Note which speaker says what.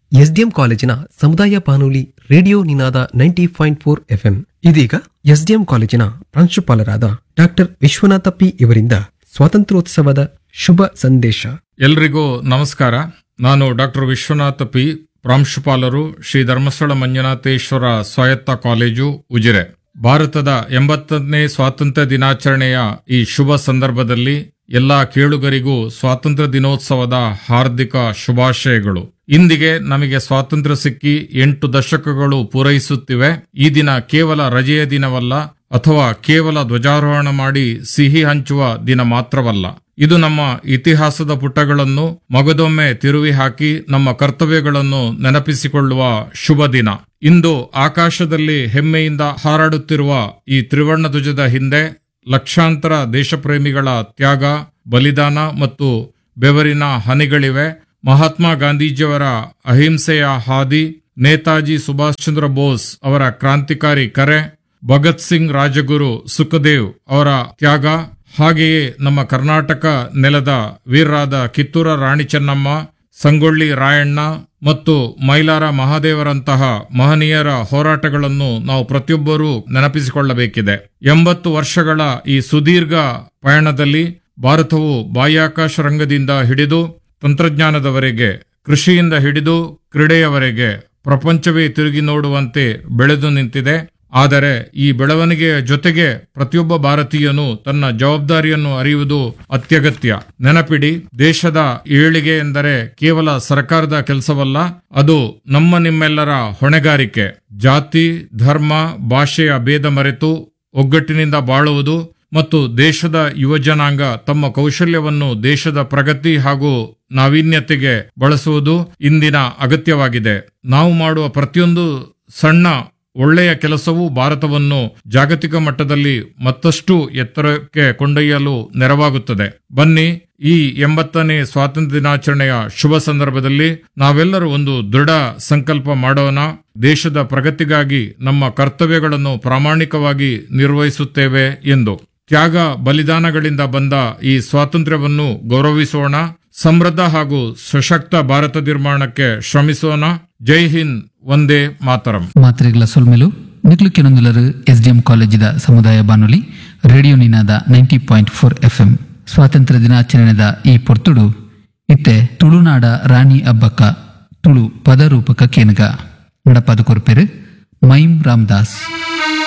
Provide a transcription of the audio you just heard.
Speaker 1: SDM ಕಾಲೇಜಿನ ಸಮುದಾಯ ಬಾನುಲಿ radio Ninada ninety point four FM ಇದೀಗ ಎಸ್ಡಿಎಂ ಕಾಲೇಜಿನ ಪ್ರಾಂಶುಪಾಲರಾದ ಡಾಕ್ಟರ್ ವಿಶ್ವನಾಥ ಪಿ ಇವರಿಂದ ಸ್ವಾತಂತ್ರ್ಯೋತ್ಸವದ ಶುಭ ಸಂದೇಶ
Speaker 2: ಎಲ್ರಿಗೂ ನಮಸ್ಕಾರ ನಾನು ಡಾಕ್ಟರ್ ವಿಶ್ವನಾಥ ಪಿ ಪ್ರಾಂಶುಪಾಲರು ಶ್ರೀ ಧರ್ಮಸ್ಥಳ ಮಂಜುನಾಥೇಶ್ವರ ಸ್ವಾಯತ್ತ ಕಾಲೇಜು ಉಜಿರೆ ಭಾರತದ ಎಂಬತ್ತನೇ ಸ್ವಾತಂತ್ರ್ಯ ದಿನಾಚರಣೆಯ ಈ ಶುಭ ಸಂದರ್ಭದಲ್ಲಿ ಎಲ್ಲಾ ಕೇಳುಗರಿಗೂ ಸ್ವಾತಂತ್ರ್ಯ ದಿನೋತ್ಸವದ ಹಾರ್ದಿಕ ಶುಭಾಶಯಗಳು ಇಂದಿಗೆ ನಮಗೆ ಸ್ವಾತಂತ್ರ್ಯ ಸಿಕ್ಕಿ ಎಂಟು ದಶಕಗಳು ಪೂರೈಸುತ್ತಿವೆ ಈ ದಿನ ಕೇವಲ ರಜೆಯ ದಿನವಲ್ಲ ಅಥವಾ ಕೇವಲ ಧ್ವಜಾರೋಹಣ ಮಾಡಿ ಸಿಹಿ ಹಂಚುವ ದಿನ ಮಾತ್ರವಲ್ಲ ಇದು ನಮ್ಮ ಇತಿಹಾಸದ ಪುಟಗಳನ್ನು ಮಗದೊಮ್ಮೆ ತಿರುವಿ ಹಾಕಿ ನಮ್ಮ ಕರ್ತವ್ಯಗಳನ್ನು ನೆನಪಿಸಿಕೊಳ್ಳುವ ಶುಭ ದಿನ ಇಂದು ಆಕಾಶದಲ್ಲಿ ಹೆಮ್ಮೆಯಿಂದ ಹಾರಾಡುತ್ತಿರುವ ಈ ತ್ರಿವರ್ಣ ಧ್ವಜದ ಹಿಂದೆ ಲಕ್ಷಾಂತರ ದೇಶಪ್ರೇಮಿಗಳ ತ್ಯಾಗ ಬಲಿದಾನ ಮತ್ತು ಬೆವರಿನ ಹನಿಗಳಿವೆ ಮಹಾತ್ಮ ಗಾಂಧೀಜಿಯವರ ಅಹಿಂಸೆಯ ಹಾದಿ ನೇತಾಜಿ ಸುಭಾಷ್ ಚಂದ್ರ ಬೋಸ್ ಅವರ ಕ್ರಾಂತಿಕಾರಿ ಕರೆ ಭಗತ್ ಸಿಂಗ್ ರಾಜಗುರು ಸುಖದೇವ್ ಅವರ ತ್ಯಾಗ ಹಾಗೆಯೇ ನಮ್ಮ ಕರ್ನಾಟಕ ನೆಲದ ವೀರರಾದ ಕಿತ್ತೂರ ರಾಣಿ ಚೆನ್ನಮ್ಮ ಸಂಗೊಳ್ಳಿ ರಾಯಣ್ಣ ಮತ್ತು ಮೈಲಾರ ಮಹಾದೇವರಂತಹ ಮಹನೀಯರ ಹೋರಾಟಗಳನ್ನು ನಾವು ಪ್ರತಿಯೊಬ್ಬರೂ ನೆನಪಿಸಿಕೊಳ್ಳಬೇಕಿದೆ ಎಂಬತ್ತು ವರ್ಷಗಳ ಈ ಸುದೀರ್ಘ ಪಯಣದಲ್ಲಿ ಭಾರತವು ಬಾಹ್ಯಾಕಾಶ ರಂಗದಿಂದ ಹಿಡಿದು ತಂತ್ರಜ್ಞಾನದವರೆಗೆ ಕೃಷಿಯಿಂದ ಹಿಡಿದು ಕ್ರೀಡೆಯವರೆಗೆ ಪ್ರಪಂಚವೇ ತಿರುಗಿ ನೋಡುವಂತೆ ಬೆಳೆದು ನಿಂತಿದೆ ಆದರೆ ಈ ಬೆಳವಣಿಗೆಯ ಜೊತೆಗೆ ಪ್ರತಿಯೊಬ್ಬ ಭಾರತೀಯನು ತನ್ನ ಜವಾಬ್ದಾರಿಯನ್ನು ಅರಿಯುವುದು ಅತ್ಯಗತ್ಯ ನೆನಪಿಡಿ ದೇಶದ ಏಳಿಗೆ ಎಂದರೆ ಕೇವಲ ಸರ್ಕಾರದ ಕೆಲಸವಲ್ಲ ಅದು ನಮ್ಮ ನಿಮ್ಮೆಲ್ಲರ ಹೊಣೆಗಾರಿಕೆ ಜಾತಿ ಧರ್ಮ ಭಾಷೆಯ ಭೇದ ಮರೆತು ಒಗ್ಗಟ್ಟಿನಿಂದ ಬಾಳುವುದು ಮತ್ತು ದೇಶದ ಯುವಜನಾಂಗ ತಮ್ಮ ಕೌಶಲ್ಯವನ್ನು ದೇಶದ ಪ್ರಗತಿ ಹಾಗೂ ನಾವೀನ್ಯತೆಗೆ ಬಳಸುವುದು ಇಂದಿನ ಅಗತ್ಯವಾಗಿದೆ ನಾವು ಮಾಡುವ ಪ್ರತಿಯೊಂದು ಸಣ್ಣ ಒಳ್ಳೆಯ ಕೆಲಸವು ಭಾರತವನ್ನು ಜಾಗತಿಕ ಮಟ್ಟದಲ್ಲಿ ಮತ್ತಷ್ಟು ಎತ್ತರಕ್ಕೆ ಕೊಂಡೊಯ್ಯಲು ನೆರವಾಗುತ್ತದೆ ಬನ್ನಿ ಈ ಎಂಬತ್ತನೇ ಸ್ವಾತಂತ್ರ್ಯ ದಿನಾಚರಣೆಯ ಶುಭ ಸಂದರ್ಭದಲ್ಲಿ ನಾವೆಲ್ಲರೂ ಒಂದು ದೃಢ ಸಂಕಲ್ಪ ಮಾಡೋಣ ದೇಶದ ಪ್ರಗತಿಗಾಗಿ ನಮ್ಮ ಕರ್ತವ್ಯಗಳನ್ನು ಪ್ರಾಮಾಣಿಕವಾಗಿ ನಿರ್ವಹಿಸುತ್ತೇವೆ ಎಂದು ತ್ಯಾಗ ಬಲಿದಾನಗಳಿಂದ ಬಂದ ಈ ಸ್ವಾತಂತ್ರ್ಯವನ್ನು ಗೌರವಿಸೋಣ ಸಮೃದ್ಧ ಹಾಗೂ ಸಶಕ್ತ ಭಾರತ ನಿರ್ಮಾಣಕ್ಕೆ ಶ್ರಮಿಸೋಣ ಜೈ ಹಿಂದ್ ಒಂದೇ ಮಾತರಂ
Speaker 3: ಮಾತ್ರೆಗಳ ಸೊಲ್ಮೆಲು ನಿಕ್ಲುಕೆನೊಂದುಲರು ಎಸ್ಡಿಎಂ ಕಾಲೇಜಿದ ಸಮುದಾಯ ಬಾನುಲಿ radio Ninada ninety point four FM ಸ್ವಾತಂತ್ರ್ಯ ದಿನಾಚರಣೆದ ಈ ಪೊರ್ತುಡು ಇತ್ತೆ ತುಳುನಾಡ ರಾಣಿ ಅಬ್ಬಕ್ಕ ತುಳು ಪದರೂಪಕ ಕೇನಗ ನಡಪಾದ ಕೊರ್ಪೆರು ಮೈಮ್ ರಾಮದಾಸ್